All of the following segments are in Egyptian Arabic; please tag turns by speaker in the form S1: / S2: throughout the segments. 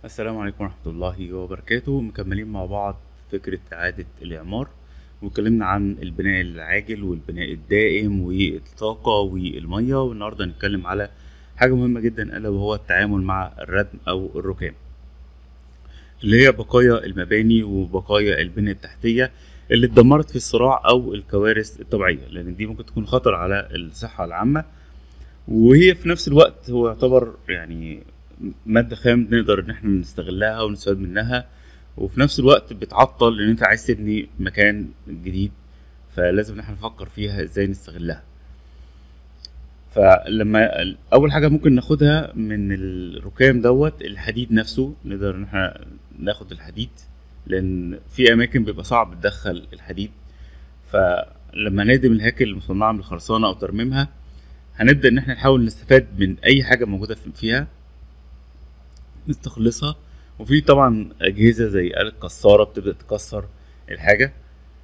S1: السلام عليكم ورحمة الله وبركاته مكملين مع بعض فكرة إعادة الإعمار واتكلمنا عن البناء العاجل والبناء الدائم والطاقة والمية والنهاردة هنتكلم على حاجة مهمة جدا ألا وهو التعامل مع الردم أو الركام اللي هي بقايا المباني وبقايا البنية التحتية اللي اتدمرت في الصراع أو الكوارث الطبيعية لأن دي ممكن تكون خطر على الصحة العامة وهي في نفس الوقت هو يعتبر يعني مادة خام نقدر إن احنا نستغلها ونستفاد منها وفي نفس الوقت بتعطل إن أنت عايز تبني مكان جديد فلازم إن احنا نفكر فيها إزاي نستغلها فلما أول حاجة ممكن ناخدها من الركام دوت الحديد نفسه نقدر إن احنا ناخد الحديد لأن في أماكن بيبقى صعب تدخل الحديد فلما نهدم الهياكل المصنعة من الخرسانة أو ترميمها هنبدأ إن احنا نحاول نستفاد من أي حاجة موجودة فيها نستخلصها وفي طبعا أجهزة زي آلة كسارة بتبدأ تكسر الحاجة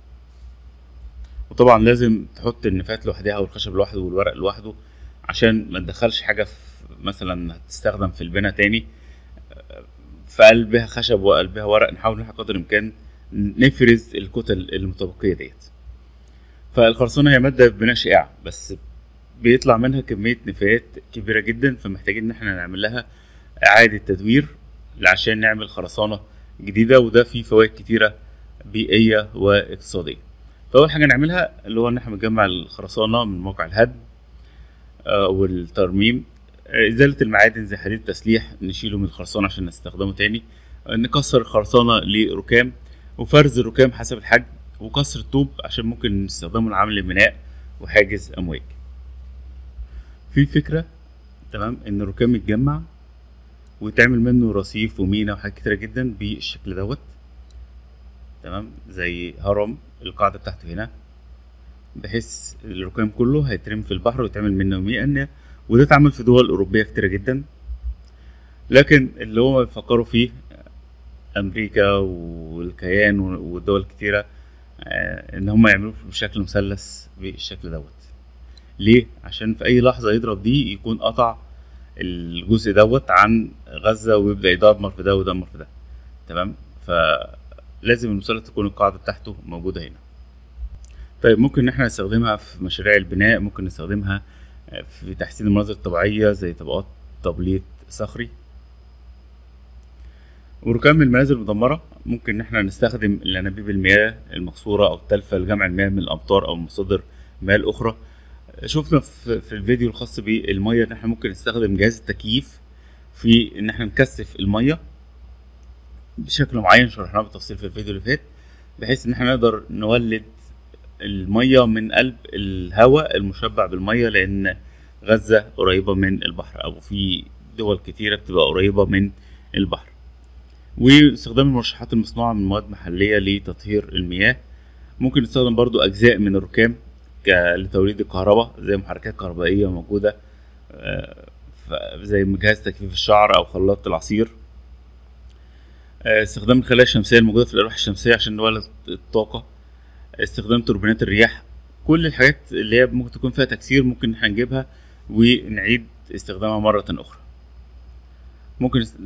S1: وطبعا لازم تحط النفايات لوحدها والخشب لوحده والورق لوحده عشان ما تدخلش حاجة في مثلا هتستخدم في البناء تاني في قلبها خشب وقلبها ورق نحاول نحن قدر الإمكان نفرز الكتل المتبقية ديت فالخرسانة هي مادة بناء شائعة بس بيطلع منها كمية نفايات كبيرة جدا فمحتاجين إن احنا نعمل لها إعادة تدوير عشان نعمل خرسانة جديدة وده فيه فوائد كتيرة بيئية واقتصادية فأول حاجة نعملها اللي هو إن احنا بنجمع الخرسانة من موقع الهدم آه والترميم آه إزالة المعادن زي حديد التسليح نشيله من الخرسانة عشان نستخدمه تاني آه نكسر الخرسانة لركام وفرز الركام حسب الحجم وكسر الطوب عشان ممكن نستخدمه لعمل البناء وحاجز أمواج في فكرة تمام إن الركام يتجمع ويتعمل منه رصيف ومينا وحاجات كتيرة جدا بالشكل دوت تمام زي هرم القاعدة بتاعته هنا بحيث الركام كله هيترمي في البحر ويتعمل منه مينا وده اتعمل في دول أوروبية كتيرة جدا لكن اللي هو بيفكروا فيه أمريكا والكيان والدول كتيرة إن هم يعملوه بشكل مثلث بالشكل دوت ليه؟ عشان في أي لحظة يضرب دي يكون قطع الجزء دوت عن غزة ويبدأ يدمر في ده ويدمر في ده تمام فلازم المثلث تكون القاعدة بتاعته موجودة هنا طيب ممكن ان احنا نستخدمها في مشاريع البناء ممكن نستخدمها في تحسين المناظر الطبيعية زي طبقات تبليط صخري وركام المنازل المدمرة ممكن ان احنا نستخدم الانابيب المياه المقصورة او التلفة لجمع المياه من الامطار او مصادر المياه الاخرى شفنا في, في الفيديو الخاص بالميه ان احنا ممكن نستخدم جهاز التكييف في ان احنا نكثف الميه بشكل معين شرحناه بالتفصيل في الفيديو اللي فات بحيث ان احنا نقدر نولد الميه من قلب الهواء المشبع بالميه لان غزه قريبه من البحر او في دول كتيره بتبقى قريبه من البحر واستخدام المرشحات المصنوعه من مواد محليه لتطهير المياه ممكن نستخدم برضو اجزاء من الركام لتوليد الكهرباء زي محركات كهربائية موجودة زي جهاز تجفيف الشعر أو خلاط العصير استخدام الخلايا الشمسية الموجودة في الألواح الشمسية عشان نولد الطاقة استخدام توربينات الرياح كل الحاجات اللي هي ممكن تكون فيها تكسير ممكن احنا نجيبها ونعيد استخدامها مرة أخرى ممكن است...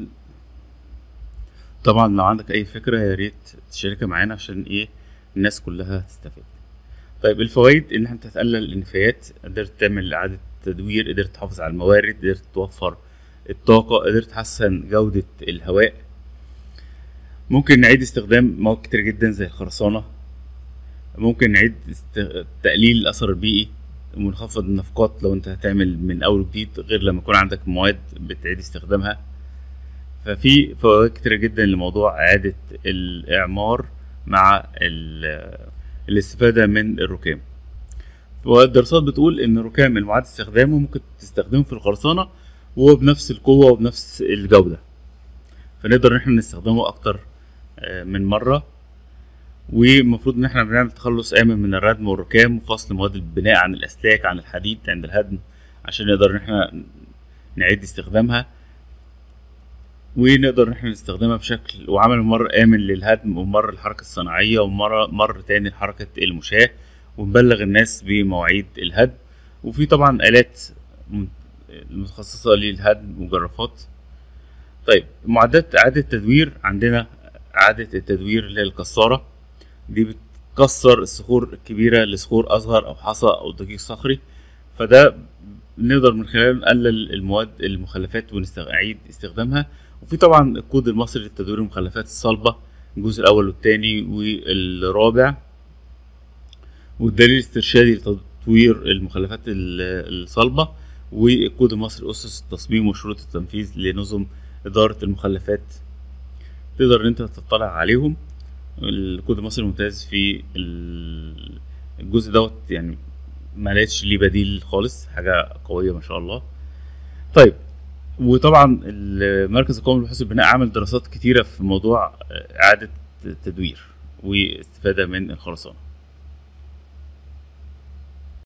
S1: طبعا لو عندك أي فكرة يا ريت تشاركها معانا عشان إيه الناس كلها تستفيد طيب الفوائد ان انت تقلل النفايات قدرت تعمل اعاده تدوير قدرت تحافظ على الموارد قدرت توفر الطاقه قدرت تحسن جوده الهواء ممكن نعيد استخدام مواد كتير جدا زي الخرسانه ممكن نعيد است... تقليل الاثر البيئي ونخفض النفقات لو انت هتعمل من اول وجديد غير لما يكون عندك مواد بتعيد استخدامها ففي فوائد كتيرة جدا لموضوع إعادة الإعمار مع الاستفادة من الركام والدراسات بتقول ان الركام المعاد استخدامه ممكن تستخدمه في الخرسانة وهو بنفس القوة وبنفس الجودة فنقدر ان احنا نستخدمه اكتر من مرة والمفروض ان احنا بنعمل تخلص امن من الردم والركام وفصل مواد البناء عن الاسلاك عن الحديد عند الهدم عشان نقدر ان احنا نعيد استخدامها ونقدر ان احنا نستخدمها بشكل وعمل ممر امن للهدم وممر الحركه الصناعيه ومر مر تاني لحركه المشاه ونبلغ الناس بمواعيد الهدم وفي طبعا الات متخصصه للهدم وجرافات طيب معدات اعاده التدوير عندنا اعاده التدوير اللي هي الكساره دي بتكسر الصخور الكبيره لصخور اصغر او حصى او دقيق صخري فده نقدر من خلاله نقلل المواد المخلفات ونعيد استخدامها وفي طبعا الكود المصري لتدوير المخلفات الصلبه الجزء الاول والثاني والرابع والدليل الاسترشادي لتطوير المخلفات ال- الصلبه والكود المصري اسس التصميم وشروط التنفيذ لنظم اداره المخلفات تقدر ان انت تطلع عليهم الكود المصري ممتاز في ال- الجزء دوت يعني ما لقيتش ليه بديل خالص حاجه قويه ما شاء الله طيب وطبعا المركز القومي للبحوث البناء عامل دراسات كتيره في موضوع اعاده التدوير واستفاده من الخرسانه